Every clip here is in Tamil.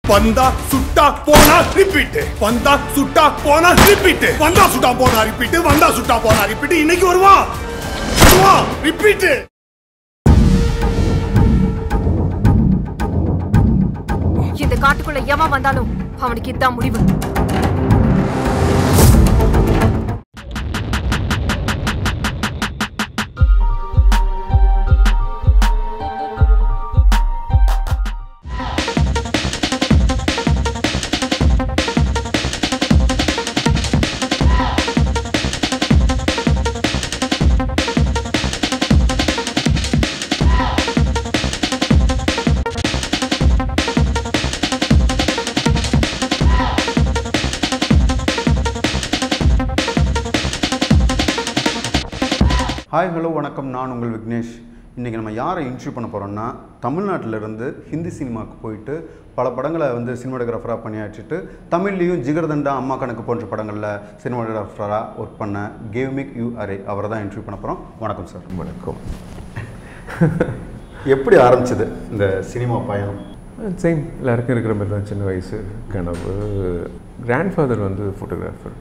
வந்தா சுட்டா போனா ரிப்பீட் வந்தா சுட்டா போனா ரிப்பீட் வந்தா சுட்டா போனா ரிப்பீட் வந்தா சுட்டா போனா ரிப்பீட் இன்னைக்கு வருவான் வருவான் ரிப்பீட் இந்த காட்டுக்குள்ள எவன் வந்தாலும் அவனுக்கு இதான் முடிவு ஹாய் ஹலோ வணக்கம் நான் உங்கள் விக்னேஷ் இன்றைக்கி நம்ம யாரை இன்டர்வியூ பண்ண போகிறோம்னா தமிழ்நாட்டிலிருந்து ஹிந்தி சினிமாவுக்கு போயிட்டு பல படங்களை வந்து சினிமாட்டோகிராஃபராக பணியாற்றிட்டு தமிழ்லேயும் ஜிகர்தண்டா அம்மா கணக்கு போன்ற படங்களில் சினிமாட்டோகிராஃபராக ஒர்க் பண்ண கேவ்மிக் யூ அரே அவரை தான் இன்டர்வியூ பண்ண போகிறோம் வணக்கம் சார் வணக்கம் எப்படி ஆரம்பிச்சது இந்த சினிமா பயணம் சேம் எல்லாருக்கும் இருக்கிற மாதிரி தான் சின்ன வயசு கனவு கிராண்ட்ஃபாதர் வந்து ஃபோட்டோகிராஃபர்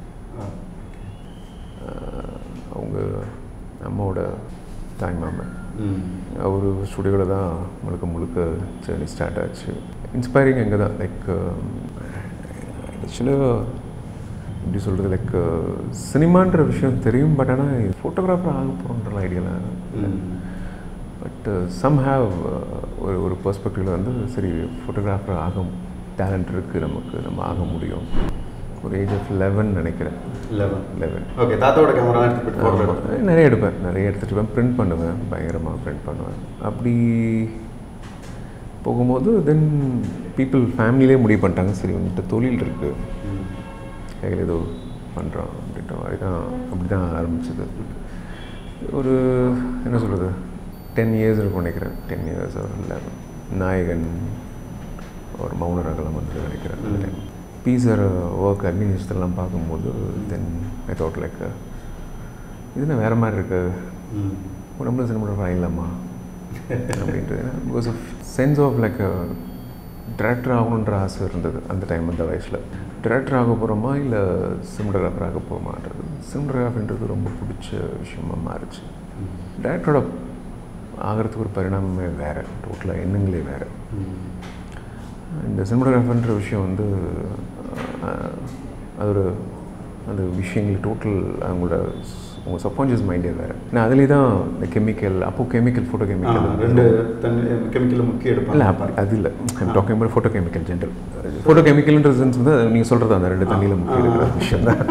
அவங்க அம்மாவோட தாய் மாமன் அவர் ஸ்டுடியோவில் தான் முழுக்க முழுக்க ஜேர்னி ஸ்டார்ட் ஆச்சு இன்ஸ்பைரிங் எங்கே தான் லைக் ஆக்சுவலாக எப்படி சொல்கிறது லைக் சினிமான்ற விஷயம் தெரியும் பட் ஆனால் ஃபோட்டோகிராஃபர் ஆக போகிறோன்ற ஐடியாலாம் இல்லை பட் சம் ஹாவ் ஒரு ஒரு பெர்ஸ்பெக்டிவில் வந்து சரி ஃபோட்டோகிராஃபர் ஆகும் டேலண்ட் இருக்குது நமக்கு நம்ம ஆக முடியும் ஒரு ஏஜ் ஆஃப் லெவன் நினைக்கிறேன் லெவன் லெவன் ஓகே தாத்தாவோட கேமரா எடுத்துகிட்டு போகிறது நிறைய எடுப்பேன் நிறைய எடுத்துகிட்டு போய் பிரிண்ட் பண்ணுவேன் பயங்கரமாக பிரிண்ட் பண்ணுவேன் அப்படி போகும்போது தென் பீப்புள் ஃபேமிலியிலே முடிவு பண்ணிட்டாங்க சரி வந்துட்டு தொழில் இருக்குது கையில் ஏதோ பண்ணுறோம் அப்படின்ற மாதிரி தான் அப்படி தான் ஆரம்பிச்சது ஒரு என்ன சொல்கிறது டென் இயர்ஸ் இருக்கும் நினைக்கிறேன் டென் இயர்ஸ் ஒரு லெவன் நாயகன் ஒரு மௌன ரகலம் வந்து நினைக்கிறேன் பீசர் ஒர்க் அக்னிஷத்தெல்லாம் பார்க்கும்போது தென் ஐ தாட் லைக் இது என்ன வேறு மாதிரி இருக்கு நம்மளும் சினிமா ஆகிடலாமா அப்படின்ட்டு because of sense of like director ஆகணுன்ற ஆசை இருந்தது அந்த டைம் அந்த வயசில் டிரெக்டர் ஆக போகிறோமா இல்லை சினிமோகிராஃபர் ஆக போகிறோமான்றது சினிமோகிராஃபின்றது ரொம்ப பிடிச்ச விஷயமா மாறுச்சு டேரக்டரோட ஆகிறதுக்கு ஒரு பரிணாமமே வேறு டோட்டலாக எண்ணங்களே வேறு இந்த சினிமோகிராஃபர்ன்ற விஷயம் வந்து அஹ், அது ஒரு அந்த விஷயங்கள் டோட்டல் அவங்களோட உங்கள் சப்கான்ஷியஸ் மைண்டே வேறு நான் அதுலேயே தான் இந்த கெமிக்கல் அப்போது கெமிக்கல் ஃபோட்டோ கெமிக்கல் ரெண்டு தண்ணி கெமிக்கலில் முக்கிய இல்லை எடுப்பாங்க அப்படி அது இல்லை talking about photo chemical general photo கெமிக்கல்ன்ற சென்ஸ் வந்து நீங்கள் சொல்கிறது அந்த ரெண்டு தண்ணியில் முக்கிய இருக்கிற விஷயம் தான்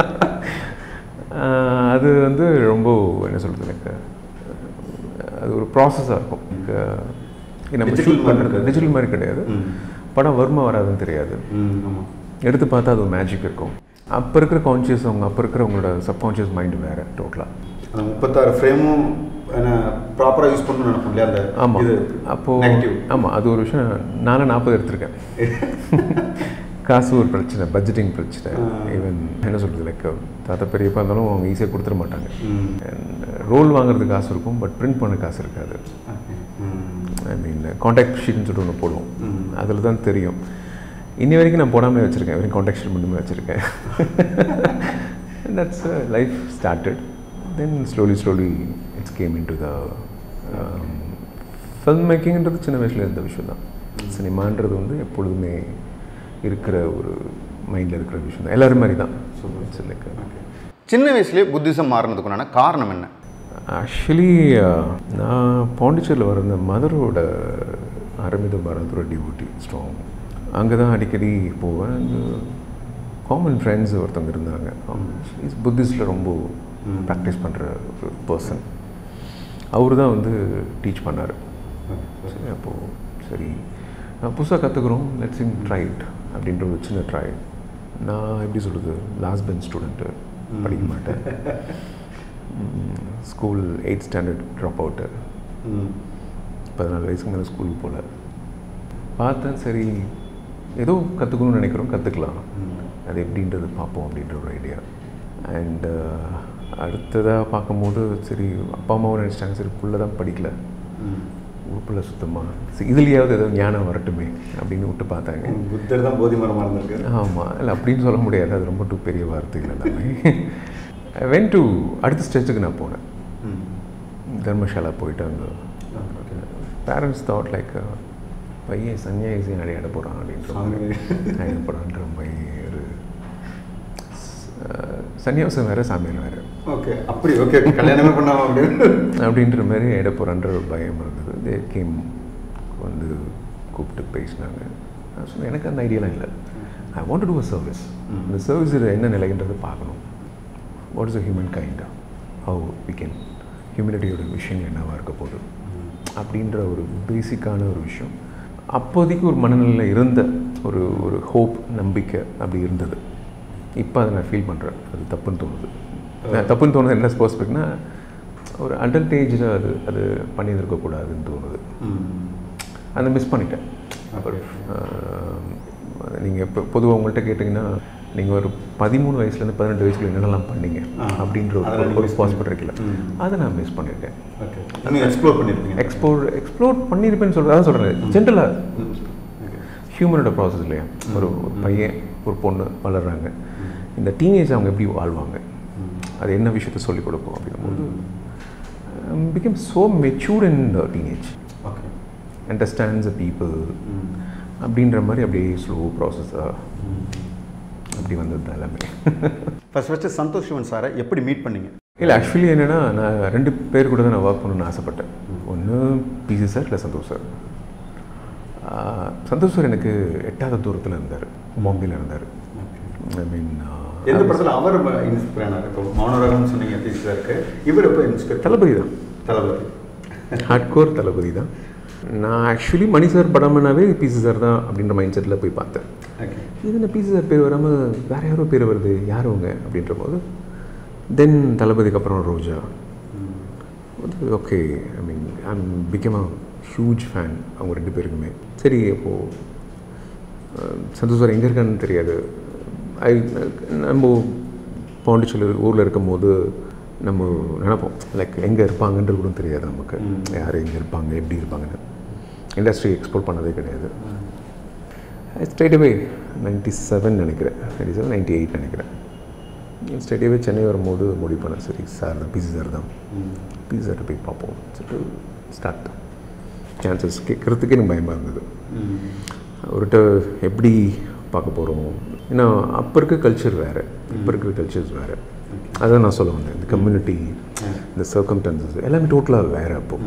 அது வந்து ரொம்ப என்ன சொல்கிறது எனக்கு அது ஒரு ப்ராசஸாக இருக்கும் like, நம்ம Digital ஷூட் மாதிரி பண்ணுறது இருக்காது. டிஜிட்டல் மாதிரி கிடையாது படம் வருமா வராதுன்னு தெரியாது ம் ஆமாம் எடுத்து பார்த்தா அது மேஜிக் இருக்கும் அப்போ இருக்கிற கான்ஷியஸ் அவங்க அப்போ இருக்கிற உங்களோட சப்கான்ஷியஸ் மைண்டு வேறு டோட்டலாக அந்த முப்பத்தாறு ஃப்ரேமும் ப்ராப்பராக யூஸ் பண்ணணும்னு நினைப்போம் இல்லையா அந்த ஆமாம் இது அப்போது நெகட்டிவ் ஆமாம் அது ஒரு விஷயம் நானும் நாற்பது எடுத்திருக்கேன் காசு ஒரு பிரச்சனை பட்ஜெட்டிங் பிரச்சனை ஈவன் என்ன சொல்கிறது லைக் தாத்தா பெரியப்பா இருந்தாலும் அவங்க ஈஸியாக கொடுத்துட மாட்டாங்க ரோல் வாங்குறதுக்கு காசு இருக்கும் பட் பிரிண்ட் பண்ண காசு இருக்காது ஐ மீன் காண்டாக்ட் ஷீட்னு சொல்லிட்டு ஒன்று போடுவோம் அதில் தான் தெரியும் இன்னி வரைக்கும் நான் போடாமலே வச்சுருக்கேன் வெறும் காண்டாக்ட் ஷீட் மட்டுமே வச்சுருக்கேன் that's life started then slowly slowly it's came into the film மேக்கிங்ன்றது சின்ன வயசில் இருந்த விஷயம் தான் சினிமான்றது வந்து எப்பொழுதுமே இருக்கிற ஒரு மைண்டில் இருக்கிற விஷயம் தான் எல்லோரும் மாதிரி தான் ஸோ இட்ஸ் லைக் சின்ன வயசுலேயே புத்திசம் மாறினதுக்குண்டான காரணம் என்ன ஆக்சுவலி நான் பாண்டிச்சேரியில் வர இந்த மதரோட அரவிந்த பாரதோட டியூட்டி ஸ்ட்ராங் அங்கே தான் அடிக்கடி போவேன் அங்கே காமன் ஃப்ரெண்ட்ஸ் ஒருத்தவங்க இருந்தாங்க இஸ் புத்திஸ்டில் ரொம்ப ப்ராக்டிஸ் பண்ணுற ஒரு பர்சன் அவர் தான் வந்து டீச் பண்ணார் சரி அப்போது சரி நான் புதுசாக கற்றுக்குறோம் லெட்ஸ் இன் ட்ரைட் அப்படின்ற ஒரு சின்ன ட்ரை நான் எப்படி சொல்கிறது லாஸ்ட் பெஞ்ச் ஸ்டூடெண்ட்டு படிக்க மாட்டேன் school eight standard drop out பதினாலு வயசுக்கு மேலே ஸ்கூலுக்கு போகல பார்த்தேன் சரி ஏதோ கற்றுக்கணும்னு நினைக்கிறோம் கற்றுக்கலாம் அது எப்படின்றது பார்ப்போம் அப்படின்ற ஒரு ஐடியா அண்டு அடுத்ததாக பார்க்கும்போது சரி அப்பா அம்மாவும் நினச்சிட்டாங்க சரி புள்ள தான் படிக்கல உறுப்பில் சுத்தமாக இதுலேயாவது ஏதோ ஞானம் வரட்டுமே அப்படின்னு விட்டு பார்த்தாங்க புத்தர் தான் போதி மரமாக இருந்திருக்கு ஆமாம் இல்லை அப்படின்னு சொல்ல முடியாது அது ரொம்ப டூ பெரிய வார்த்தைகள் எல்லாமே வென் டு அடுத்த ஸ்டேஜுக்கு நான் போனேன் தர்மசாலா போயிட்டு அங்கே பேரண்ட்ஸ் தாட் லைக் பையன் சன்னியாசி அடையாட போகிறான் அப்படின்ற மாதிரி அடையாட போகிறான்ற மாதிரி ஒரு அஹ், சன்னியாசம் வேறு சாமியார் வேறு ஓகே அப்படி ஓகே கல்யாணமே பண்ணாம அப்படின்னு அப்படின்ற மாதிரி இட போகிறான்ற ஒரு பயம் இருந்தது தே கேம் வந்து கூப்பிட்டு பேசினாங்க நான் சொன்னேன் எனக்கு அந்த ஐடியாலாம் இல்லை I want to uh service இந்த சர்வீஸ் என்ன நிலைன்றது பார்க்கணும் what is a human kind how we can ஹியூமினிட்டியோட விஷயங்கள் என்னவாக இருக்க போகுது அப்படின்ற ஒரு பேசிக்கான ஒரு விஷயம் அப்போதைக்கு ஒரு மனநிலையில் இருந்த ஒரு ஒரு ஹோப் நம்பிக்கை அப்படி இருந்தது இப்போ அதை நான் ஃபீல் பண்ணுறேன் அது தப்புன்னு தோணுது நான் தப்புன்னு தோணுது என்ன பெர்ஸ்பெக்ட்னா ஒரு அடல்ட் ஏஜில் அது அது பண்ணியிருக்கக்கூடாதுன்னு தோணுது அதை மிஸ் பண்ணிட்டேன் அப்புறம் நீங்கள் இப்போ பொதுவாக உங்கள்கிட்ட கேட்டிங்கன்னா நீங்கள் ஒரு பதிமூணு வயசுலேருந்து பதினெட்டு வயசுல என்னென்னலாம் பண்ணீங்க அப்படின்ற ஒரு அதெல்லாம் ஒரு miss பாசிபிள் இருக்குல்ல அதை நான் மிஸ் பண்ணியிருக்கேன் ஓகே இன்னும் எக்ஸ்ப்ளோர் பண்ணியிருப்பீங்க எக்ஸ்ப்ளோர் எக்ஸ்ப்ளோர் பண்ணியிருப்பேன்னு சொல்கிறது அதான் சொல்கிறேன் ஜென்ரலாக ஹியூமனோட ப்ராசஸ் இல்லையா ஒரு ஒரு பையன் ஒரு பொண்ணு வளர்கிறாங்க இந்த டீனேஜ் அவங்க எப்படி வாழ்வாங்க அது என்ன விஷயத்த சொல்லிக் கொடுப்போம் அப்படிங்கும்போது become so matured in teenage okay understands a people அப்படின்ற மாதிரி அப்படியே ஸ்லோ ப்ராசஸாக அப்படி வந்தது தான் எல்லாமே ஃபர்ஸ்ட் ஃபஸ்ட்டு சந்தோஷ் சிவன் சாரை எப்படி மீட் பண்ணீங்க இல்லை ஆக்சுவலி என்னென்னா நான் ரெண்டு பேர் கூட தான் நான் ஒர்க் பண்ணணும்னு ஆசைப்பட்டேன் ஒன்று பிசி சார் இல்லை Santhosh sir ah, Santhosh sir எனக்கு எட்டாவது தூரத்தில் இருந்தார் பாம்பேல இருந்தார் ஐ மீன் எந்த படத்தில் அவர் இன்ஸ்பயர் ஆனார் இப்போ மௌனராகம் சொன்னீங்க இருக்கு இவர் எப்போ இன்ஸ்பயர் தளபதி தான் தளபதி ஹார்ட்கோர் தளபதி தான் நான் ஆக்சுவலி மணி சார் படம்னாவே பிசி சார் தான் அப்படின்ற மைண்ட் செட்டில் போய் பார்த்தேன் ஓகே இது என்ன பிசி சார் பேர் வராமல் வேற யாரோ பேர் வருது யார் அவங்க அப்படின்ற போது தென் தளபதிக்கு அப்புறம் Roja okay I mean I'm become a huge fan அவங்க ரெண்டு பேருக்குமே சரி அப்போது சந்தோஷ் சார் எங்கே இருக்கான்னு தெரியாது ஐ நம்ம பாண்டிச்சேரி ஊரில் இருக்கும்போது நம்ம நினைப்போம் லைக் எங்கே இருப்பாங்கன்றது கூட தெரியாது நமக்கு யார் எங்கே இருப்பாங்க எப்படி இருப்பாங்கன்னு இண்டஸ்ட்ரி எக்ஸ்ப்ளோர் பண்ணதே கிடையாது ஸ்ட்ரைட் அவே நைன்டி செவன் நினைக்கிறேன் நைன்டி செவன் நைன்டி எயிட் நினைக்கிறேன் ஸ்ட்ரைட் அவே சென்னை வரும்போது முடிவு பண்ணேன் சரி சார் தான் பிசி சார் தான் பிசி சார்கிட்ட போய் பார்ப்போம் சொல்லிட்டு ஸ்டார்ட் சான்சஸ் கேட்குறதுக்கே எனக்கு பயமாக இருந்தது அவர்கிட்ட எப்படி பார்க்க போகிறோம் ஏன்னா அப்போ இருக்க கல்ச்சர் வேறு இப்போ இருக்கிற கல்ச்சர்ஸ் வேறு அதான் நான் சொல்ல வந்தேன் இந்த கம்யூனிட்டி இந்த சர்க்கம்டான்சஸ் எல்லாமே டோட்டலாக வேறு அப்போ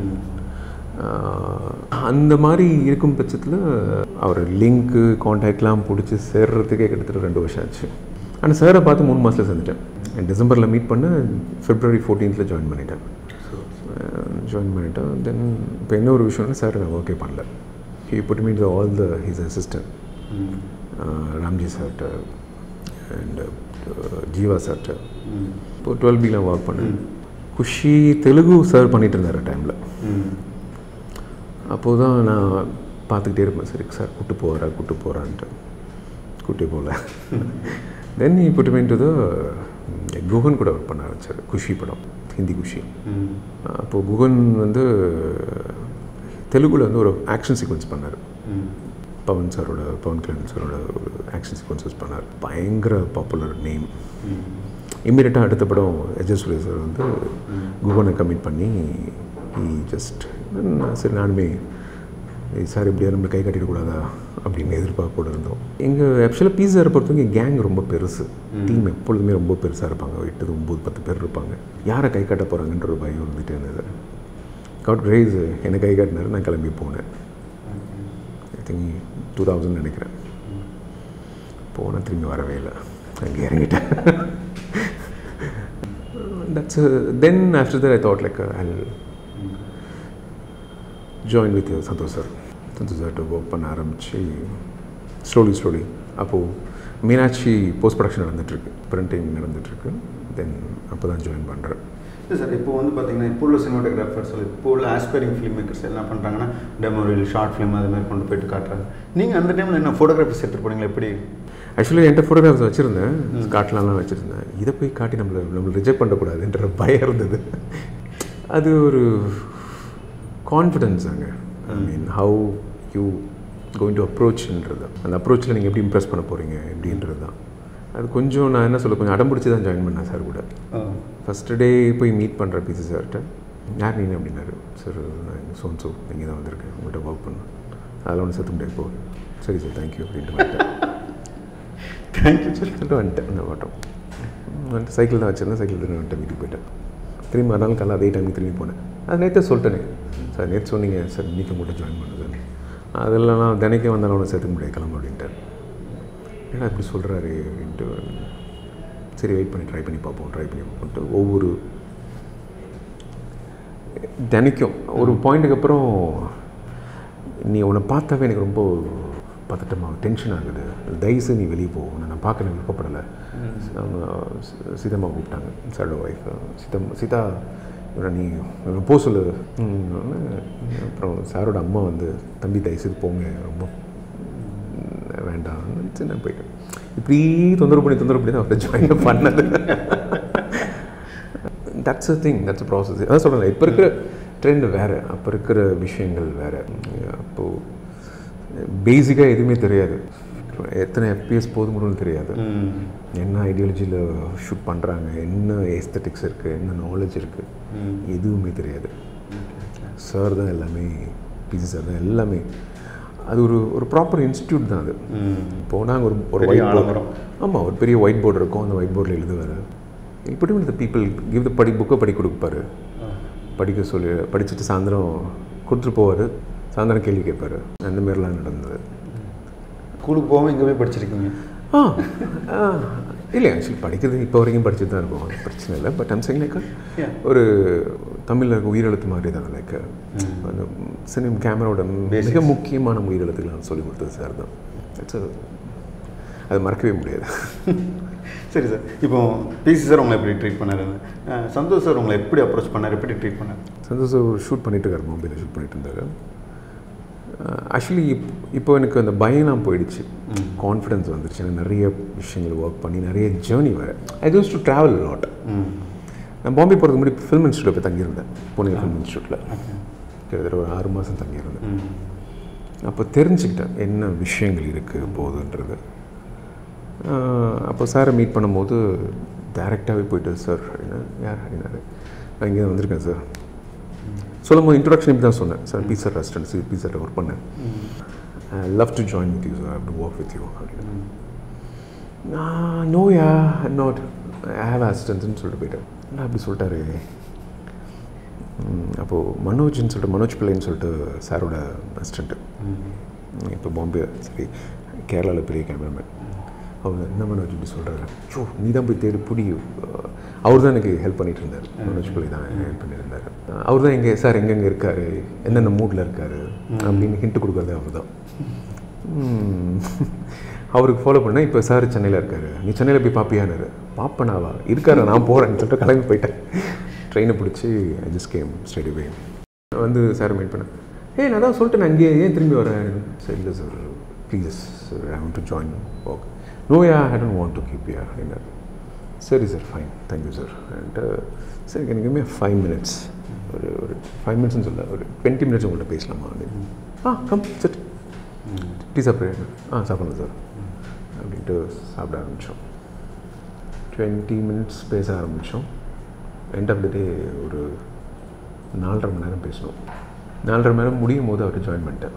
ஆஹ், அந்த மாதிரி இருக்கும் பட்சத்தில் அவர் லிங்க்கு காண்டாக்ட்லாம் பிடிச்சி சேர்றதுக்கே கிட்டத்தட்ட ரெண்டு வருஷம் ஆச்சு ஆனால் சாரை பார்த்து மூணு மாதத்தில் சேர்ந்துட்டேன் டிசம்பரில் மீட் பண்ண ஃபெப்ரவரி ஃபோர்டீன்த்தில் ஜாயின் பண்ணிட்டேன் ஜாயின் பண்ணிட்டேன் தென் இப்போ என்ன ஒரு விஷயம்னா சார் நான் ஓகே பண்ணல he put mean all the his assistant Ramji சார்ட்ட அண்ட் ஜீவா சார்ட்ட இப்போ டுவெல் பிலாம் ஒர்க் பண்ணேன் குஷி தெலுங்கு சார் பண்ணிட்டு இருந்தார் டைமில் அப்போது தான் நான் பார்த்துக்கிட்டே இருப்பேன் சரி சார் கூட்டு போகிறா கூட்டு போகிறான்ட்டு கூட்டி போகல தென் இப்போ மீன் டு த குகன் கூட ஒர்க் பண்ண ஆரம்பிச்சார் குஷி படம் ஹிந்தி குஷி அப்போது குகன் வந்து தெலுங்குல வந்து ஒரு ஆக்ஷன் சீக்வன்ஸ் பண்ணார் பவன் சாரோட பவன் கல்யாண் சாரோட ஒரு ஆக்ஷன் சீக்வன்சஸ் பண்ணார் பயங்கர பாப்புலர் நேம் இம்மீடியட்டாக அடுத்த படம் எஜஸ் சூர்யா சார் வந்து குகனை கமிட் பண்ணி ஜஸ்ட் சரி நானுமே சார் இப்படியா நம்ம கை கட்டிடக்கூடாதா அப்படின்னு எதிர்பார்ப்போட இருந்தோம் எங்கள் ஆக்சுவலாக பீஸாரை பொறுத்தவரைக்கும் கேங் ரொம்ப பெருசு டீம் எப்பொழுதுமே ரொம்ப பெருசாக இருப்பாங்க எட்டு ஒம்பது பத்து பேர் இருப்பாங்க யாரை கை காட்ட போகிறாங்கன்ற ஒரு பயம் இருந்துகிட்டே இருந்தது காட் கிரேஸ் என்னை கை காட்டினாரு நான் கிளம்பி போனேன் ஐ திங்க் டூ தௌசண்ட் நினைக்கிறேன் போனேன் திரும்பி வரவே இல்லை அங்கே இறங்கிட்டேன் that's then after that I thought like I join with Santhosh sir Santhosh சார்கிட்ட ஒர்க் பண்ண ஆரம்பித்து ஸ்லோலி ஸ்லோலி அப்போது மீனாட்சி போஸ்ட் ப்ரொடக்ஷன் நடந்துகிட்ருக்கு பிரிண்டிங் நடந்துகிட்ருக்கு தென் அப்போ தான் ஜாயின் பண்ணுறேன் இல்லை சார் இப்போ வந்து பார்த்தீங்கன்னா இப்போ உள்ள சினிமாட்டோகிராஃபர்ஸ் இப்போ உள்ள ஆஸ்பைரிங் ஃபிலிம் மேக்கர்ஸ் என்ன பண்ணுறாங்கன்னா டெமோ ரீல் ஷார்ட் ஃபிலிம் அது மாதிரி கொண்டு போயிட்டு காட்டுறாங்க நீங்கள் அந்த டைமில் என்ன ஃபோட்டோகிராஃபிஸ் எடுத்துகிட்டு போனீங்களா எப்படி ஆக்சுவலி என்கிட்ட ஃபோட்டோகிராஃப்ஸ் வச்சுருந்தேன் காட்டலாம்லாம் வச்சுருந்தேன் இதை போய் காட்டி நம்மளை நம்மளை ரிஜெக்ட் பண்ணக்கூடாதுன்ற பயம் இருந்தது அது ஒரு கான்ஃபிடென்ஸ் அங்கே I mean how you going to அப்ரோச்ன்றது அந்த அப்ரோச்சில் நீங்கள் எப்படி இம்ப்ரெஸ் பண்ண போகிறீங்க எப்படின்றது தான் அது கொஞ்சம் நான் என்ன சொல்ல கொஞ்சம் அடம்பிடிச்சு தான் ஜாயின் பண்ணேன் சார் கூட ஃபஸ்ட்டு டே போய் மீட் பண்ணுற பிசி சார்கிட்ட யார் நீ அப்படின்னாரு சார் நான் சோன் சோ இங்கே தான் வந்திருக்கேன் உங்கள்கிட்ட ஒர்க் பண்ணேன் அதெல்லாம் ஒன்று செத்து முடியாது போ சரி சார் தேங்க்யூ அப்படின்ட்டு வந்துட்டேன் தேங்க்யூ சொல்லிட்டு வந்துட்டேன் இந்த வாட்டம் வந்துட்டு சைக்கிள் தான் வச்சுருந்தேன் சைக்கிள் தான் வந்துட்டேன் வீட்டுக்கு போயிட்டேன் திரும்பி மறுநாள் காலைல அதே டைமுக்கு திரும்பி போனேன் அது நேற்றே சொல்லிட்டேனே சார் நேற்று சொன்னீங்க சார் இன்றைக்கி மட்டும் ஜாயின் பண்ணுதுன்னு அதெல்லாம் நான் தினைக்கும் வந்தாலும் ஒன்று சேர்த்துக்க முடியாது கிளம்ப அப்படின்ட்டார் ஏன்னா இப்படி சொல்கிறாரு அப்படின்ட்டு சரி வெயிட் பண்ணி ட்ரை பண்ணி பார்ப்போம் ட்ரை பண்ணி பார்ப்போம்ட்டு ஒவ்வொரு தினைக்கும் ஒரு பாயிண்ட்டுக்கு அப்புறம் நீ உன்னை பார்த்தாவே எனக்கு ரொம்ப பதட்டமாக டென்ஷன் ஆகுது தயவுசு நீ வெளியே போ உன்னை நான் பார்க்க எனக்கு விருப்பப்படலை அவங்க சி- சீதம்மா கூப்பிட்டாங்க சாரோட ஒய்ஃப் சீதம் சீதா இவரை நீ இவரை போ சொல்லு ம், அப்புறம் சாரோட அம்மா வந்து தம்பி தயவுசெய்து போங்க ரொம்ப ம், வேண்டாம் சரி நான் போயிட்டேன் இப்படி தொந்தரவு பண்ணி தொந்தரவு பண்ணி தான் அவரை ஜாயின் பண்ணது that's a thing that's a process அதான் சொல்கிறேன் இப்போ இருக்கிற ட்ரெண்ட் வேறு அப்போ இருக்கிற விஷயங்கள் வேறு அப்போது பேசிக்காக எதுவுமே தெரியாது எத்தனை எஃபிஎஸ் போதுங்கன்னு தெரியாது என்ன ஐடியாலஜியில் ஷூட் பண்ணுறாங்க என்ன எஸ்தட்டிக்ஸ் இருக்குது என்ன நாலேஜ் இருக்குது எதுவுமே தெரியாது சார் தான் எல்லாமே பிசி சார் தான் எல்லாமே அது ஒரு ஒரு ப்ராப்பர் இன்ஸ்டியூட் தான் அது போனால் ஒரு ஒரு பெரிய ஒயிட் போர்டு ஆலமரம். ஆமாம் ஒரு பெரிய ஒயிட் போர்டு இருக்கும் அந்த ஒயிட் போர்டில் எழுதுவார் இப்படி இந்த பீப்புள் கிவ் த படி புக்கை படி கொடுப்பாரு படிக்க சொல்லி படிச்சுட்டு சாயந்தரம் கொடுத்துட்டு போவார் சாயந்தரம் கேள்வி கேட்பார் அந்த மாதிரிலாம் நடந்தது ஸ்கூலுக்கு போகாமல் இங்கே போய் படிச்சிருக்கீங்க ஆ ஆ, இல்லை ஆக்சுவலி படிக்கிறது இப்போ வரைக்கும் படிச்சுட்டு தான் இருக்கும் பிரச்சனை இல்லை பட் ஐம் saying like ஒரு தமிழில் இருக்க உயிரெழுத்து மாதிரி தான் லைக் அந்த சினிம் கேமராவோட மிக முக்கியமான உயிரெழுத்துக்களை நான் சொல்லி கொடுத்தது சார் தான் இட்ஸ் அது மறக்கவே முடியாது சரி சார் இப்போ பிசி சார் உங்களை எப்படி ட்ரீட் பண்ணாரு அஹ் சந்தோஷ் சார் உங்களை எப்படி அப்ரோச் பண்ணார் எப்படி ட்ரீட் பண்ணார் சந்தோஷ் சார் ஒரு ஷூட் பண்ணிட்டு இருக்காரு மொபைலில் ஷூட் பண்ணிட்டு இருந்தார் ஆக்சுவலி இப்போ எனக்கு அந்த பயம்லாம் போயிடுச்சு கான்ஃபிடன்ஸ் வந்துருச்சு எனக்கு நிறைய விஷயங்கள் ஒர்க் பண்ணி நிறைய ஜேர்னி வர I use to travel lot நான் பாம்பே போகிறதுக்கு முன்னாடி ஃபில்ம் இன்ஸ்டியூட்டில் போய் தங்கியிருந்தேன் புனே ஃபில்ம் இன்ஸ்டியூட்டில் கிட்டத்தட்ட ஒரு ஆறு மாதம் தங்கியிருந்தேன் அப்போ தெரிஞ்சுக்கிட்டேன் என்ன விஷயங்கள் இருக்குது போகுதுன்றது ஆஹ் அப்போ சாரை மீட் பண்ணும்போது டைரெக்டாகவே போயிட்டு சார் அப்படின்னா யார் அப்படின்னாரு நான் இங்கே வந்திருக்கேன் சார் சொல்லும் போது இன்ட்ரொடக்ஷன் இப்படி தான் சொன்னேன் சார் பீசர் ரெஸ்டாரண்ட்ஸ் பீசரில் ஒர்க் பண்ணேன் love to join with you sir how to work with you அப்படின்னு no yeah not I have அசிஸ்டன்ஸ்னு சொல்லிட்டு போயிட்டேன் நான் அப்படி சொல்லிட்டாரு ம், அப்போது மனோஜ்னு சொல்லிட்டு மனோஜ் பிள்ளைன்னு சொல்லிட்டு சாரோட அசிஸ்டண்ட்டு இப்போ பாம்பே சரி கேரளாவில் பெரிய கேமராமேன் அவர் என்ன மனோஜ் இப்படி சொல்கிறாரு ஸோ நீ தான் போய் தேடி பிடி அவர் தான் எனக்கு ஹெல்ப் பண்ணிட்டு இருந்தார் மனோஜ் பிள்ளை தான் ஹெல்ப் பண்ணியிருந்தார் அவர் தான் எங்கே சார் எங்கெங்கே இருக்கார் என்னென்ன மூடில் இருக்கார் அப்படின்னு ஹிண்ட் கொடுக்குறதே அவர் தான் அவருக்கு ஃபாலோ பண்ணால் இப்போ சார் சென்னையில் இருக்கார் நீ சென்னையில் போய் பார்ப்பியானாரு பார்ப்பனாவா இருக்காரு நான் போகிறேன்னு சொல்லிட்டு கிளம்பி போயிட்டேன் ட்ரெயினை பிடிச்சி I just came straight away வந்து சார் மீட் பண்ணேன் ஏய் நான் தான் சொல்லிட்டு நான் இங்கே ஏன் திரும்பி வரேன் சார் இல்லை sir please sir I want to join work no yeah I don't want to keep yeah அப்படின்னாரு சரி sir fine thank you sir and சரி எனக்கு ஃபைவ் மினிட்ஸ் ஒரு ஒரு ஃபைவ் மினிட்ஸ்னு சொல்ல ஒரு டுவெண்ட்டி மினிட்ஸ் உங்கள்கிட்ட பேசலாமா அப்படின்னு ஆ கம் செட் டீ சாப்பிட்றேன் ஆ சாப்பிடலாம் சார் அப்படின்ட்டு சாப்பிட ஆரம்பித்தோம் டுவெண்ட்டி மினிட்ஸ் பேச ஆரம்பித்தோம் எண்ட் ஆஃப் த டே ஒரு நாலரை மணி நேரம் பேசணும் நாலரை மணி நேரம் முடியும் போது அவர் ஜாயின் பண்ணிட்டேன்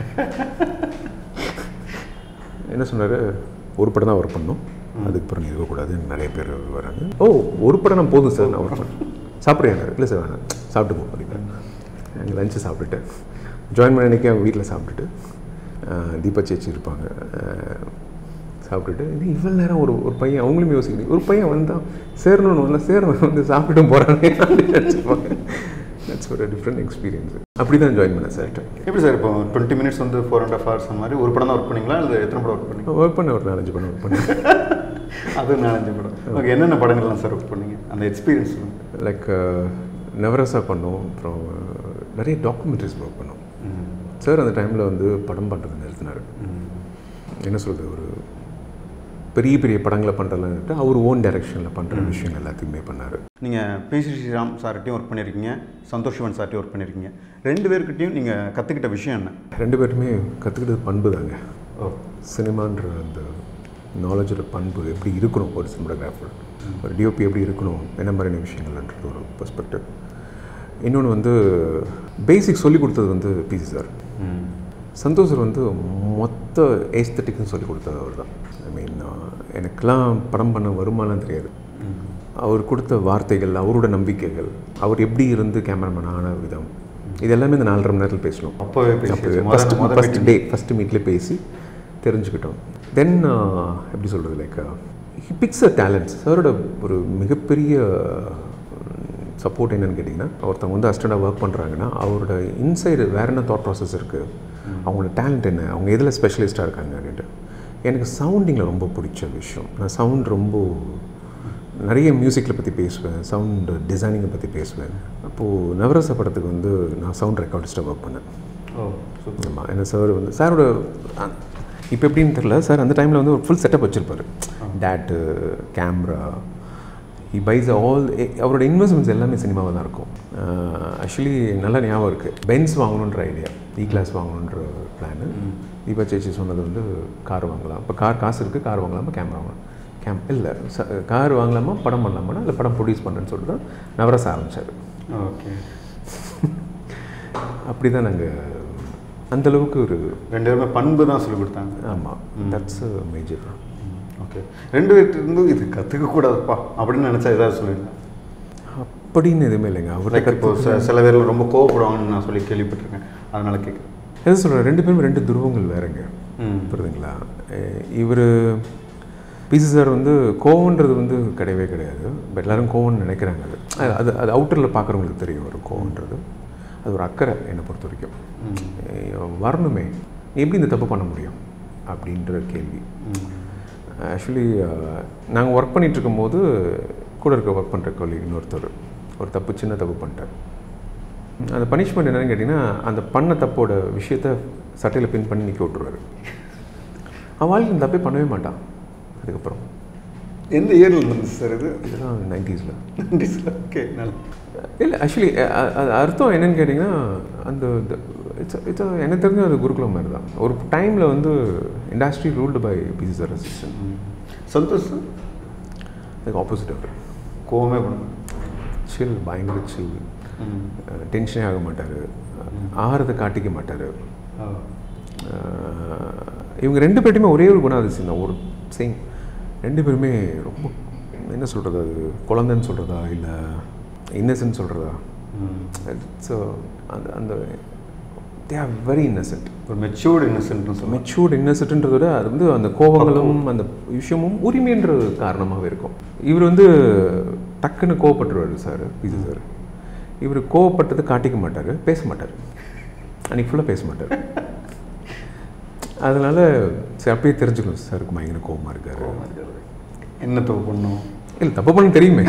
என்ன சொன்னார் ஒரு படம் தான் ஒர்க் பண்ணோம் அதுக்கப்புறம் நீ இருக்கக்கூடாது நிறைய பேர் வராங்க ஓ ஒரு படம் நான் போதும் சார் நான் ஒர்க் பண்ணேன் சாப்பிட்றேன் இல்லை சார் வேணாம் சாப்பிட்டு போ அப்படின்னா எங்கள் லஞ்சு சாப்பிட்டுட்டு ஜாயின் பண்ண அன்றைக்கி அவங்க வீட்டில் சாப்பிட்டுட்டு ஆஹ், தீபா சேச்சி இருப்பாங்க ஆஹ், சாப்பிட்டுட்டு இது இவ்வளோ நேரம் ஒரு ஒரு பையன் அவங்களும் யோசிக்கணும் ஒரு பையன் வந்தான் சேரணும்னு வரல சேரணும் வந்து சாப்பிட்டு போகிறானே அப்படின்னு நினச்சிப்பாங்க தட்ஸ் ஒரு டிஃப்ரெண்ட் எக்ஸ்பீரியன்ஸ் அப்படி தான் ஜாயின் பண்ணேன் சார்கிட்ட எப்படி சார் இப்போ டுவெண்ட்டி மினிட்ஸ் வந்து ஃபோர் அண்ட் ஹாஃப் ஹவர்ஸ் அந்த மாதிரி ஒரு படம் தான் ஒர்க் பண்ணீங்களா இல்லை எத்தனை படம் ஒர்க் பண்ணீங்க ஒர்க் பண்ண ஒரு நாலஞ்சு படம் ஒர்க் பண்ணேன் அது நாலஞ்சு படம் ஓகே என்னென்ன படங்கள்லாம் சார் ஒர்க் பண்ணீங்க அந்த எக்ஸ்பீரியன்ஸ் லைக் நவரசா பண்ணோம் அப்புறம் நிறைய டாக்குமெண்ட்ரிஸ் ஒர்க் பண்ணோம் சார் அந்த டைமில் வந்து படம் பண்ணுறது நிறுத்தினார் என்ன சொல்கிறது ஒரு பெரிய பெரிய படங்களை பண்ணுறதுலன்ட்டு அவர் ஓன் டைரக்ஷனில் பண்ணுற விஷயங்கள் எல்லாத்தையுமே பண்ணார் நீங்கள் பிசி ஸ்ரீராம் சார்கிட்டையும் ஒர்க் பண்ணியிருக்கீங்க சந்தோஷ் சிவன் சார்ட்டையும் ஒர்க் பண்ணியிருக்கீங்க ரெண்டு பேர்கிட்டையும் நீங்கள் கற்றுக்கிட்ட விஷயம் என்ன ரெண்டு பேருமே கற்றுக்கிட்டது பண்பு தாங்க ஓ சினிமான்ற அந்த நாலேஜோட பண்பு எப்படி இருக்கணும் ஒரு சினிமாட்டோகிராஃபர் ஒரு டிஓபி எப்படி இருக்கணும் என்ன மாதிரியான விஷயங்கள்ன்றது ஒரு பெர்ஸ்பெக்டிவ் இன்னொன்று வந்து பேசிக் சொல்லி கொடுத்தது வந்து பிசி சார் சந்தோஷ் சார் வந்து மொத்த ஏஸ்தட்டிக்னு சொல்லி கொடுத்தது அவர் தான் ஐ மீன் எனக்கெல்லாம் படம் பண்ண வருமானம் தெரியாது அவர் கொடுத்த வார்த்தைகள் அவரோட நம்பிக்கைகள் அவர் எப்படி இருந்து கேமராமேன் ஆன விதம் இது எல்லாமே இந்த நாலரை மணி நேரத்தில் பேசணும் அப்போவே பேசியாச்சு. முத- ஃபஸ்ட் முத ஃபஸ்ட் டே ஃபஸ்ட்டு மீட்லேயே பேசி தெரிஞ்சுக்கிட்டோம் தென் எப்படி சொல்கிறது like he picks a talents சாரோட ஒரு மிகப்பெரிய சப்போர்ட் என்னன்னு கேட்டிங்கன்னா ஒருத்தவங்க வந்து அஸ்டண்டாக ஒர்க் பண்ணுறாங்கன்னா அவரோட இன்சைடு வேற என்ன தாட் ப்ராசஸ் இருக்குது அவங்களோட டேலண்ட் என்ன அவங்க எதில் ஸ்பெஷலிஸ்ட்டாக இருக்காங்க அப்படின்ட்டு எனக்கு சவுண்டிங்கில் ரொம்ப பிடிச்ச விஷயம் நான் சவுண்ட் ரொம்ப நிறைய மியூசிக்கில் பற்றி பேசுவேன் சவுண்ட் டிசைனிங்கை பற்றி பேசுவேன் அப்போது நவரச படத்துக்கு வந்து நான் சவுண்ட் ரெக்கார்டிஸ்ட்டாக ஒர்க் பண்ணேன் ஓ ஆமாம் என்ன சார் வந்து சாரோட இப்போ எப்படின்னு தெரில சார் அந்த டைமில் வந்து ஒரு ஃபுல் செட்டப் வச்சுருப்பார் டேட்டு கேமரா ஹி பைஸ் ஆல் அவரோட இன்வெஸ்ட்மெண்ட்ஸ் எல்லாமே சினிமாவாக தான் இருக்கும் ஆக்சுவலி நல்லா ஞாபகம் இருக்குது பென்ஸ் வாங்கணுன்ற ஐடியா இ கிளாஸ் வாங்கணுன்ற பிளானு தீபா சேச்சி சொன்னது வந்து கார் வாங்கலாம் இப்போ கார் காசு இருக்குது கார் வாங்கலாமா கேமரா வாங்கலாம் கேம் இல்லை கார் வாங்கலாமா படம் பண்ணலாமா இல்லை படம் ப்ரொடியூஸ் பண்ணுறேன்னு சொல்லிட்டு தான் நவரச ஆரம்பித்தார் ஓகே அப்படி தான் நாங்கள் அந்தளவுக்கு ஒரு ரெண்டு பேருமே பண்பு தான் சொல்லிக் கொடுத்தாங்க ஆமாம் தட்ஸ் மேஜர் ஓகே ரெண்டு பேர்கிட்ட இருந்தும் இது கற்றுக்க கூடாதுப்பா அப்படின்னு நினச்சா ஏதாவது சொல்லியிருந்தேன் அப்படின்னு எதுவுமே இல்லைங்க லைக் அவர்கிட்ட இப்போ சில- சில பேர் ரொம்ப கோவப்படுவாங்கன்னு நான் சொல்லி கேள்விப்பட்டிருக்கேன் அதனால கேட்குறேன் எது சொல்கிறேன் ரெண்டு பேரும் ரெண்டு துருவங்கள் வேறங்க ம். புரியுதுங்களா இவர் பிசி சார் வந்து கோவன்றது வந்து கிடையவே கிடையாது பட் எல்லாரும் கோவம்னு நினைக்கிறாங்க அது அது- அது அது அவுட்டரில் பார்க்குறவங்களுக்கு தெரியும் ஒரு கோவன்றது அது ஒரு அக்கறை என்னை பொறுத்த வரைக்கும் அஹ் வரணுமே எப்படி இந்த தப்பு பண்ண முடியும் அப்படின்ற கேள்வி ஆக்சுவலி நாங்கள் ஒர்க் பண்ணிட்டு இருக்கும்போது கூட இருக்க ஒர்க் பண்ணுற கொல்லி இன்னொருத்தர் ஒரு தப்பு சின்ன தப்பு பண்ணிட்டார் அந்த பனிஷ்மெண்ட் என்னன்னு கேட்டிங்கன்னா அந்த பண்ண தப்போட விஷயத்த சட்டையில் பின் பண்ணி நிற்க விட்டுருவாரு அவன் வாழ்க்கை இந்த தப்பே பண்ணவே மாட்டான் அதுக்கப்புறம் எந்த இயரில் இருந்துச்சு சார் இது இதெல்லாம் நைன்டிஸில் நன்றி சார் ஓகே நல்ல இல்லை ஆக்சுவலி அது அர்த்தம் என்னன்னு கேட்டிங்கன்னா அந்த இட்ஸ் இட்ஸ் எனக்கு தெரிஞ்ச அது குருகுலம் மாதிரி தான் ஒரு டைமில் வந்து industry ruled by PC sir assistant Santhosh sir அதுக்கு ஆப்போசிட் அவர் கோவமே பண்ணுங்க சில் பயங்கர சில் டென்ஷனே ஆக மாட்டார் ஆகாரத்தை காட்டிக்க மாட்டார் இவங்க ரெண்டு பேர்ட்டையுமே ஒரே ஒரு குணாதிசயம் தான் ஒரு சேம் ரெண்டு பேருமே ரொம்ப என்ன சொல்கிறது அது குழந்தைன்னு சொல்கிறதா இல்லை இன்னசென்ட் சொல்கிறதா இட்ஸ் அந்த அந்த தே ஆர் வெரி இன்னசென்ட் ஒரு மெச்சூர்டு இன்னசென்ட்னு சொல்லுவேன் மெச்சூர்ட் இன்னசென்ட்ன்றத விட அது வந்து அந்த கோபங்களும் அந்த விஷயமும் உரிமைன்ற காரணமாகவே இருக்கும் இவர் வந்து டக்குன்னு கோவப்பட்டுருவார் சார் பிஜி சார் இவர் கோவப்பட்டதை காட்டிக்க மாட்டார் பேச மாட்டார் அன்றைக்கி ஃபுல்லாக பேச மாட்டார் அதனால் சரி அப்பயே தெரிஞ்சுக்கணும் சாருக்கு பயங்கர கோவமாக இருக்காரு என்ன தப்பு பண்ணோம் இல்லை தப்பு பண்ண தெரியுமே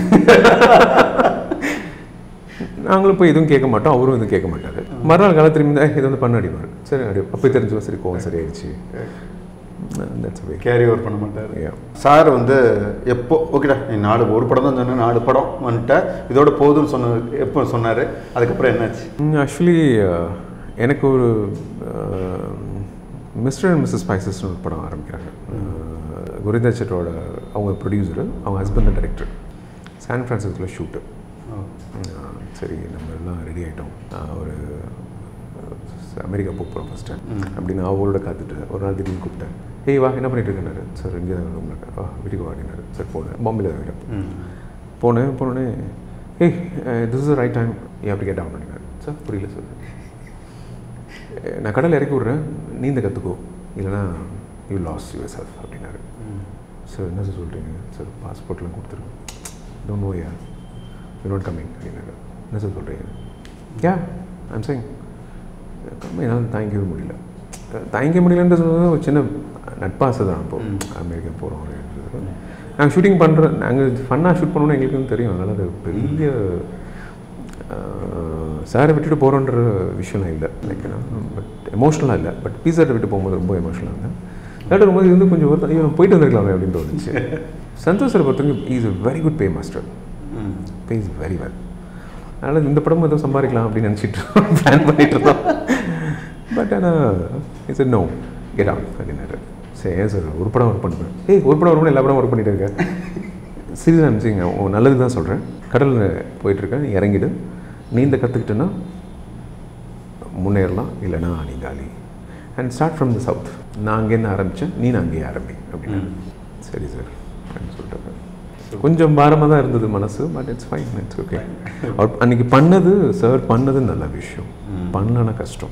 நாங்களும் போய் எதுவும் கேட்க மாட்டோம் அவரும் எதுவும் கேட்க மாட்டார் மறுநாள் காலம் திரும்பி தான் இதை வந்து பண்ண அடிப்பார் சரி அடி அப்போ தெரிஞ்சுக்கோ சரி கோவம் சரியாயிடுச்சு தட்ஸ் வே கேரி ஓவர் பண்ண மாட்டார் Yeah. சார் வந்து எப்போ ஓகேடா நீ நாலு ஒரு படம் தான் சொன்னேன் நாலு படம் வந்துட்ட இதோட போதும்னு சொன்ன எப்போ சொன்னார் அதுக்கப்புறம் என்னாச்சு ஆக்சுவலி எனக்கு ஒரு மிஸ்டர் அண்ட் மிஸ்ஸஸ் ஸ்பைசஸ்னு ஒரு படம் ஆரம்பிக்கிறாங்க குரிந்தா செட்டோட அவங்க ப்ரொடியூசரு அவங்க ஹஸ்பண்ட் டைரக்டர் சான் ஃப்ரான்சிஸ்கோவில் ஷூட்டு சரி நம்ம எல்லாம் ரெடி ஆகிட்டோம் ஒரு அமெரிக்கா போக போகிறோம் ஃபஸ்ட்டு அப்படின்னு அவளோட காத்துட்டு ஒரு நாள் திடீர்னு கூப்பிட்டேன் ஏய் வா என்ன பண்ணிட்டு இருக்கேன்னாரு சார் இங்கே தான் ரூமில் வா வீட்டுக்கு வா அப்படின்னாரு சார் போனேன் பாம்பேல தான் வீடு போனேன் போனோடனே ஏய் திஸ் இஸ் ரைட் டைம் ஏன் அப்படி கேட்டான் அப்படின்னாரு சார் புரியல சார் நான் கடலில் இறக்கி விட்றேன் நீந்த கற்றுக்கோ இல்லைனா யூ லாஸ் யுவர் செல்ஃப் அப்படின்னாரு சார் என்ன சார் சொல்கிறீங்க சார் பாஸ்போர்ட்லாம் கொடுத்துருங்க don't know yeah you not coming அப்படின்னாரு என்ன சார் சொல்கிறீங்க யா ஐம் சேங் கம்மி என்னால் தாங்கிக்கவே முடியல தாங்கிக்க முடியலன்றது வந்து ஒரு சின்ன நட்பாசை தான் இப்போ அமெரிக்கா போகிறோம் அப்படின்றது நாங்கள் ஷூட்டிங் பண்ணுறோம் நாங்கள் ஃபன்னாக ஷூட் பண்ணணும்னு எங்களுக்கும் தெரியும் அதனால் அது பெரிய சாரை விட்டுட்டு போகிறோன்ற விஷயம்லாம் இல்லை லைக் பட் எமோஷ்னலாக இல்லை பட் பீஸாட்டை விட்டு போகும்போது ரொம்ப எமோஷ்னலாக இருந்தேன் லேட்டர் வரும்போது இது வந்து கொஞ்சம் வருத்தம் ஐயோ நம்ம போயிட்டு வந்திருக்கலாமே அப்படின்னு தோணுச்சு சந்தோஷ் சார் பொறுத்தவரைக்கும் is a very good pay master pays very well அதனால் இந்த படமும் ஏதோ சம்பாதிக்கலாம் அப்படின்னு நினச்சிட்டு பிளான் பண்ணிட்டு இருந்தோம் பட் ஆனால் இட்ஸ் நோ கெட் ஆன் அப்படின்னாரு சரி ஏன் சார் ஒரு படம் ஒர்க் பண்ணுவேன் ஏய் ஒரு படம் ஒரு படம் எல்லா படம் ஒர்க் பண்ணிட்டு இருக்கேன் சீரியஸ் அனுப்பிச்சிங்க நல்லது தான் சொல்கிறேன் கடலில் போயிட்டுருக்கேன் நீ இறங்கிடு நீந்த கற்றுக்கிட்டேன்னா முன்னேறலாம் இல்லைனா நீ காலி and start from the south நான் அங்கேருந்து ஆரம்பித்தேன் நீ நான் அங்கேயே ஆரம்பி அப்படின்னு சரி சார் அப்படின்னு சொல்லிட்டு கொஞ்சம் பாரமாக தான் இருந்தது மனசு but it's fine it's okay அவர் அன்னைக்கு பண்ணது சார் பண்ணது நல்ல விஷயம் பண்ணலன்னா கஷ்டம்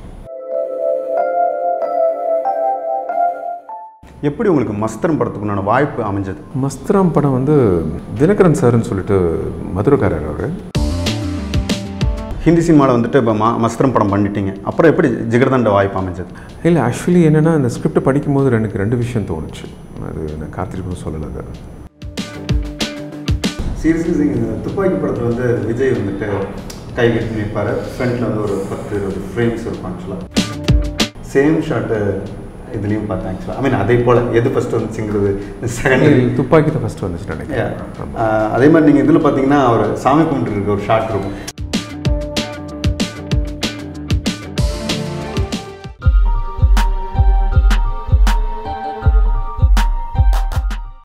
எப்படி உங்களுக்கு மஸ்தரம் படத்துக்குண்டான வாய்ப்பு அமைஞ்சது மஸ்திராம் படம் வந்து தினகரன் சார்னு சொல்லிட்டு மதுரைக்காரர் அவர் ஹிந்தி சினிமாவில் வந்துட்டு இப்போ மா மஸ்தரம் படம் பண்ணிட்டீங்க அப்புறம் எப்படி ஜிகர்தண்ட வாய்ப்பு அமைஞ்சது இல்லை ஆக்சுவலி என்னென்னா இந்த ஸ்கிரிப்டை படிக்கும்போது எனக்கு ரெண்டு விஷயம் தோணுச்சு அது நான் கார்த்திக்கும் சொல்லலை அதை சீரியஸ்லி சிங் இந்த துப்பாக்கி படத்தில் வந்து விஜய் வந்துட்டு கை கட்டி நிற்பார் ஃப்ரண்ட்டில் வந்து ஒரு பத்து இருபது ஃப்ரேம்ஸ் இருக்கும் ஆக்சுவலாக சேம் ஷாட்டு இதுலேயும் பார்த்தேன் ஆக்சுவலாக ஐ மீன் அதே போல் எது ஃபஸ்ட்டு வந்துச்சுங்கிறது செகண்ட் துப்பாக்கி தான் ஃபஸ்ட்டு வந்துச்சு நினைக்கிறேன் ஆமா. அதே மாதிரி நீங்கள் இதில் பார்த்தீங்கன்னா அவர் சாமி கும்பிட்டு இருக்க ஒரு ஷாட் இருக்கும்